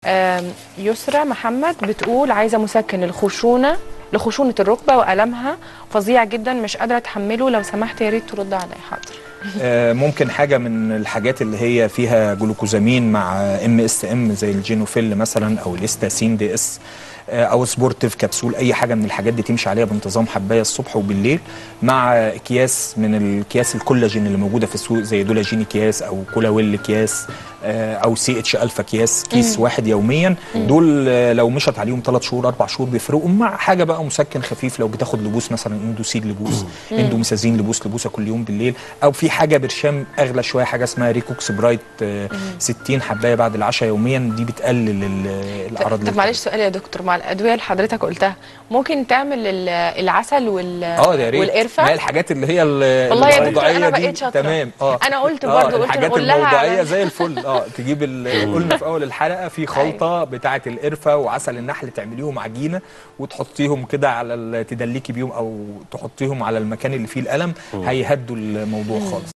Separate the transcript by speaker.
Speaker 1: آم، يسرى محمد بتقول عايزه مسكن للخشونه لخشونه الركبه والمها فظيع جدا مش قادره اتحمله لو سمحت يا ريت ترد عليا حاضر
Speaker 2: آه، ممكن حاجه من الحاجات اللي هي فيها جلوكوزامين مع ام اس ام زي الجينوفيل مثلا او الاستاسين دي اس آه، او سبورتيف كبسول اي حاجه من الحاجات دي تمشي عليها بانتظام حبايه الصبح وبالليل مع اكياس من الكياس الكولاجين اللي موجوده في السوق زي دولاجين اكياس او كولاويل اكياس آه، او سي اتش الفا كياس كيس
Speaker 3: مم.
Speaker 2: واحد يوميا
Speaker 3: مم.
Speaker 2: دول آه، لو مشت عليهم ثلاث شهور اربع شهور بيفرقوا مع حاجه بقى مسكن خفيف لو بتاخد لبوس مثلا اندوسيد لبوس
Speaker 3: مم.
Speaker 2: اندوميسازين لبوس لبوسه كل يوم بالليل او في حاجه برشام اغلى شويه حاجه اسمها ريكوكس برايت آه، 60 حبايه بعد العشاء يوميا دي بتقلل ال- الاعراض
Speaker 1: طب معلش سؤال يا دكتور مع الادويه اللي حضرتك قلتها ممكن تعمل ال- العسل وال
Speaker 2: اه ده يا ريت
Speaker 1: والقرفه
Speaker 2: ما هي الحاجات اللي هي ال-
Speaker 1: والله يا دكتور
Speaker 2: الموضوعية
Speaker 1: أنا
Speaker 2: دي
Speaker 1: بقيت شاطرة.
Speaker 2: تمام اه
Speaker 1: أنا قلت
Speaker 2: آه،
Speaker 1: برضه، قلت
Speaker 2: الحاجات
Speaker 1: نقول لها
Speaker 2: الموضوعيه
Speaker 1: على-
Speaker 2: زي الفل اه تجيب ال- قلنا في اول الحلقه في خلطه بتاعه القرفه وعسل النحل تعمليهم عجينه وتحطيهم كده على ال- تدلكي بيهم او تحطيهم على المكان اللي فيه الالم
Speaker 4: مم.
Speaker 2: هيهدوا الموضوع خالص